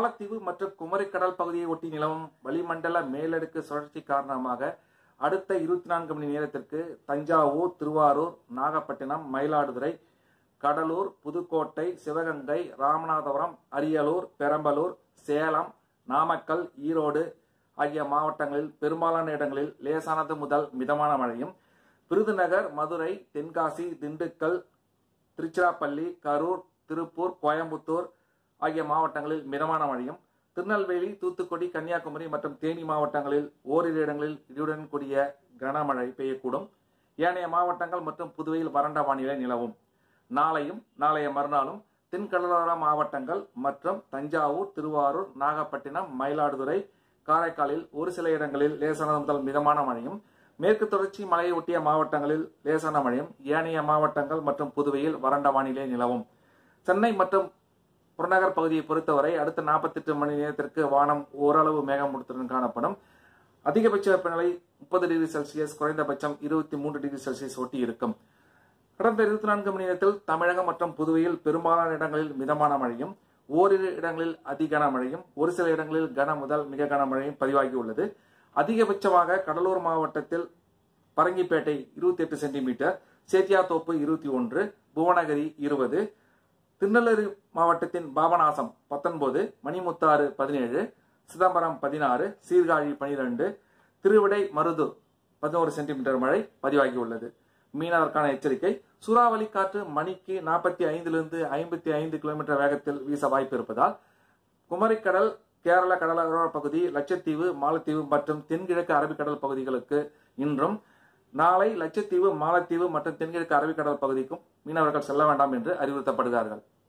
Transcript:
மாலத்தீவு மற்றும் குமரிக்கடல் பகுதியை ஒட்டி நிலவும் வளிமண்டல மேலடுக்கு சுழற்சி காரணமாக அடுத்த இருபத்தி நான்கு மணி நேரத்திற்கு தஞ்சாவூர் திருவாரூர் நாகப்பட்டினம் மயிலாடுதுறை கடலூர் புதுக்கோட்டை சிவகங்கை ராமநாதபுரம் அரியலூர் பெரம்பலூர் சேலம் நாமக்கல் ஈரோடு ஆகிய மாவட்டங்களில் பெரும்பாலான இடங்களில் லேசானது முதல் மிதமான மழையும் விருதுநகர் மதுரை தென்காசி திண்டுக்கல் திருச்சிராப்பள்ளி கரூர் திருப்பூர் கோயம்புத்தூர் ஆகிய மாவட்டங்களில் மிதமான மழையும் திருநெல்வேலி தூத்துக்குடி கன்னியாகுமரி மற்றும் தேனி மாவட்டங்களில் ஓரிரு இடங்களில் இடியுடன் கூடிய கனமழை பெய்யக்கூடும் ஏனைய மாவட்டங்கள் மற்றும் புதுவையில் வறண்ட வானிலை நிலவும் நாளையும் நாளைய மறுநாளும் தென்கடலோர மாவட்டங்கள் மற்றும் தஞ்சாவூர் திருவாரூர் நாகப்பட்டினம் மயிலாடுதுறை காரைக்காலில் ஒரு சில இடங்களில் லேசானது முதல் மிதமான மழையும் மேற்கு தொடர்ச்சி மலையை ஒட்டிய மாவட்டங்களில் லேசான மழையும் ஏனைய மாவட்டங்கள் மற்றும் புதுவையில் வறண்ட வானிலை நிலவும் சென்னை மற்றும் புறநகர் பகுதியை பொறுத்தவரை அடுத்த 48 மணி நேரத்திற்கு வானம் ஓரளவு மேகமூட்டத்துடன் காணப்படும் அதிகபட்ச வெப்பநிலை முப்பது டிகிரி செல்சியஸ் குறைந்தபட்சம் இருபத்தி மூன்று டிகிரி செல்சியஸ் ஒட்டி இருக்கும் கடந்த இருபத்தி நான்கு மணி நேரத்தில் தமிழகம் மற்றும் புதுவையில் பெரும்பாலான இடங்களில் மிதமான மழையும் ஓரிரு இடங்களில் அதி கனமழையும் ஒரு சில இடங்களில் கன முதல் மிக கனமழையும் பதிவாகியுள்ளது அதிகபட்சமாக கடலூர் மாவட்டத்தில் பரங்கிப்பேட்டை இருபத்தி எட்டு சென்டிமீட்டர் சேத்தியாத்தோப்பு இருபத்தி ஒன்று புவனகிரி இருபது திருநெல்வேலி மாவட்டத்தின் பாபநாசம் பத்தொன்பது மணிமுத்தாறு பதினேழு சிதம்பரம் பதினாறு சீர்காழி பனிரெண்டு திருவிடை மருதூர் பதினோரு சென்டிமீட்டர் மழை பதிவாகியுள்ளது மீனவருக்கான எச்சரிக்கை சூறாவளி காற்று மணிக்கு நாற்பத்தி ஐந்திலிருந்து ஐம்பத்தி ஐந்து கிலோமீட்டர் வேகத்தில் வீச வாய்ப்பு இருப்பதால் குமரிக்கடல் கேரள கடலோர பகுதி லட்சத்தீவு மாலத்தீவு மற்றும் தென்கிழக்கு அரபிக்கடல் பகுதிகளுக்கு இன்றும் நாளை லட்சத்தீவு மாலத்தீவு மற்றும் தென்கிழக்கு அரபிக்கடல் பகுதிக்கும் மீனவர்கள் செல்ல வேண்டாம் என்று அறிவுறுத்தப்படுகிறார்கள்